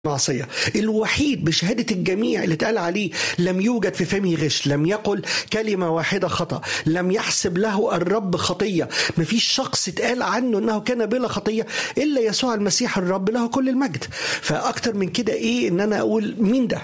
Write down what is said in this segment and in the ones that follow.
معصية الوحيد بشهادة الجميع اللي اتقال عليه لم يوجد في فمه غش لم يقل كلمة واحدة خطأ لم يحسب له الرب خطية مفيش شخص اتقال عنه انه كان بلا خطية الا يسوع المسيح الرب له كل المجد فاكتر من كده ايه ان انا اقول مين ده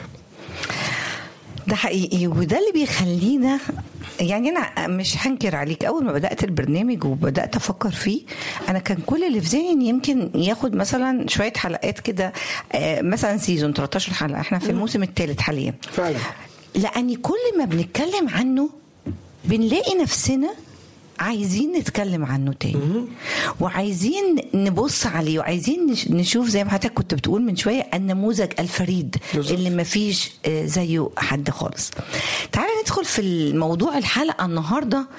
ده حقيقي وده اللي بيخلينا يعني انا مش هنكر عليك اول ما بدات البرنامج وبدات افكر فيه انا كان كل اللي في ذهني يمكن ياخد مثلا شويه حلقات كده آه، مثلا سيزون 13 حلقه احنا في الموسم الثالث حاليا فعلا لاني كل ما بنتكلم عنه بنلاقي نفسنا عايزين نتكلم عنه تاني وعايزين نبص عليه وعايزين نش- نشوف زي ما حضرتك كنت بتقول من شويه النموذج الفريد بالظبط. اللي ما فيش آه، زيه حد خالص تعالى ندخل في الموضوع الحلقه النهارده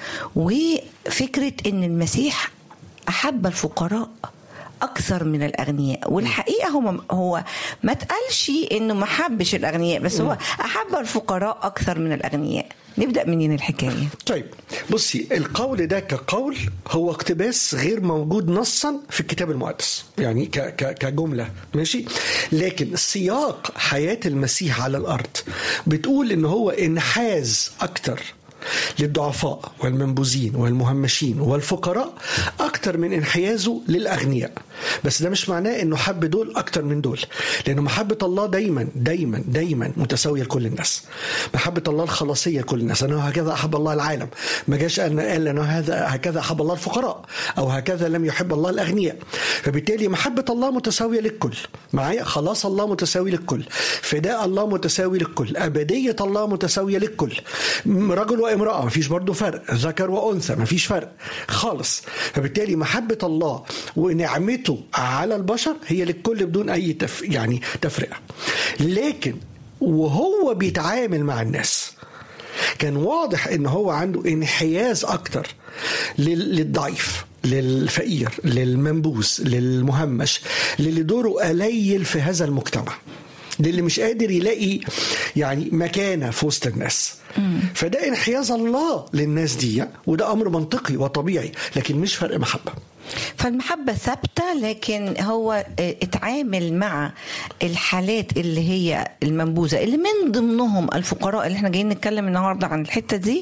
وفكره ان المسيح احب الفقراء اكثر من الاغنياء والحقيقه هو هو ما تقالش انه ما حبش الاغنياء بس هو احب الفقراء اكثر من الاغنياء نبدا منين الحكايه طيب بصي القول ده كقول هو اقتباس غير موجود نصا في الكتاب المقدس يعني ك ك كجمله ماشي لكن سياق حياه المسيح على الارض بتقول ان هو انحاز اكتر للضعفاء والمنبوذين والمهمشين والفقراء اكتر من انحيازه للاغنياء بس ده مش معناه انه حب دول اكتر من دول لانه محبه الله دايما دايما دايما متساويه لكل الناس محبه الله الخلاصيه لكل الناس انه هكذا احب الله العالم ما جاش ان قال انه هذا هكذا احب الله الفقراء او هكذا لم يحب الله الاغنياء فبالتالي محبه الله متساويه للكل معايا خلاص الله متساوي للكل فداء الله متساوي للكل ابديه الله متساويه للكل رجل وامراه مفيش برضه فرق ذكر وانثى مفيش فرق خالص فبالتالي محبه الله ونعمته على البشر هي للكل بدون اي تف يعني تفرقه لكن وهو بيتعامل مع الناس كان واضح ان هو عنده انحياز اكتر لل- للضعيف للفقير للمنبوس للمهمش للي دوره قليل في هذا المجتمع للي مش قادر يلاقي يعني مكانه في وسط الناس فده انحياز الله للناس دي وده امر منطقي وطبيعي لكن مش فرق محبه فالمحبة ثابتة لكن هو آه، اتعامل مع الحالات اللي هي المنبوذة اللي من ضمنهم الفقراء اللي احنا جايين نتكلم النهاردة عن الحتة دي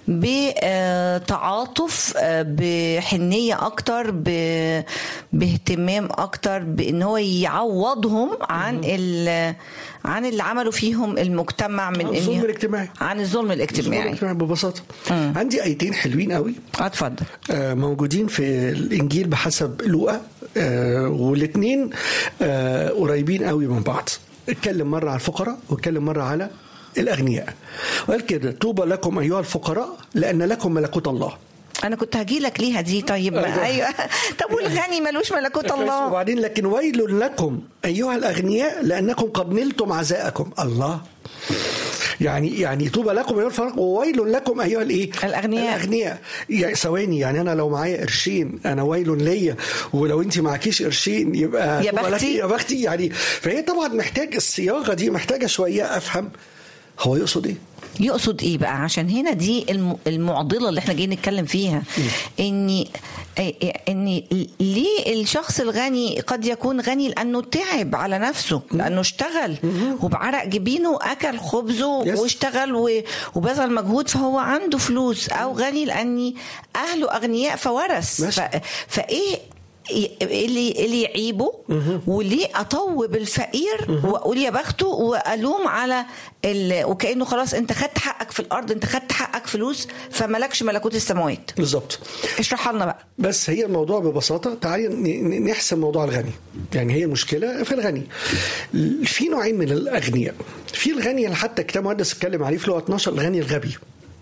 بتعاطف آه، بحنية أكتر ب- باهتمام أكتر بأن هو يعوضهم عن ال- عن اللي عملوا فيهم المجتمع من عن الظلم إن- الاجتماعي. عن الظلم الاجتماعي ببساطه عندي ايتين حلوين قوي آه، اتفضل آه، موجودين في الانجيل بحسب لوقا والاثنين قريبين قوي من بعض اتكلم مره على الفقراء واتكلم مره على الاغنياء وقال كده طوبى لكم ايها الفقراء لان لكم ملكوت الله انا كنت هجي لك ليها دي طيب أيوة. ايوه طب والغني ملوش ملكوت الله وبعدين لكن ويل لكم ايها الاغنياء لانكم قد نلتم عزاءكم الله يعني يعني طوبى لكم ايها الفقراء وويل لكم ايها الايه؟ الأغنياء. الاغنياء يعني ثواني يعني انا لو معايا قرشين انا ويل ليا ولو انت معكيش قرشين يبقى يا طوبى لك- بختي. يا بختي يعني فهي طبعا محتاج الصياغه دي محتاجه شويه افهم هو يقصد ايه؟ يقصد ايه بقى عشان هنا دي الم- المعضله اللي احنا جايين نتكلم فيها اني اني ليه الشخص الغني قد يكون غني لانه تعب على نفسه لانه اشتغل وبعرق جبينه اكل خبزه Yes. واشتغل و- وبذل مجهود فهو عنده فلوس او غني لاني اهله اغنياء فورث ماشي. ف- فايه اللي اللي يعيبه وليه اطوب الفقير واقول يا بخته والوم على ال... وكانه خلاص انت خدت حقك في الارض انت خدت حقك فلوس فملكش ملكوت السماوات بالظبط اشرحها لنا بقى بس هي الموضوع ببساطة تعالي ن- ن- نحسم موضوع الغني يعني هي المشكلة في الغني في نوعين من الأغنياء في الغني اللي حتى الكتاب المقدس اتكلم عليه في لغة 12 الغني الغبي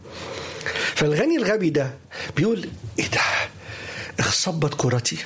فالغني الغبي ده بيقول ايه ده اخصبت كرتي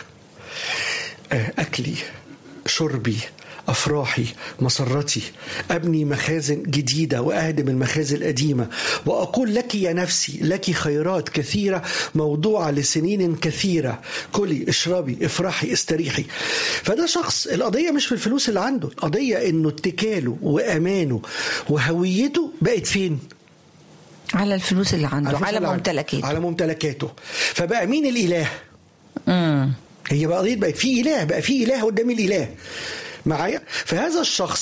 آه، أكلي شربي أفراحي مسرتي أبني مخازن جديدة وأهدم المخازن القديمة وأقول لك يا نفسي لك خيرات كثيرة موضوعة لسنين كثيرة كلي اشربي افرحي استريحي فده شخص القضية مش في الفلوس اللي عنده القضية إنه اتكاله وأمانه وهويته بقت فين؟ على الفلوس اللي عنده الفلوس على اللي عنده. ممتلكاته على ممتلكاته فبقى مين الإله؟ امم هي بقى قضيه بقى في اله بقى في اله قدام الاله معايا فهذا الشخص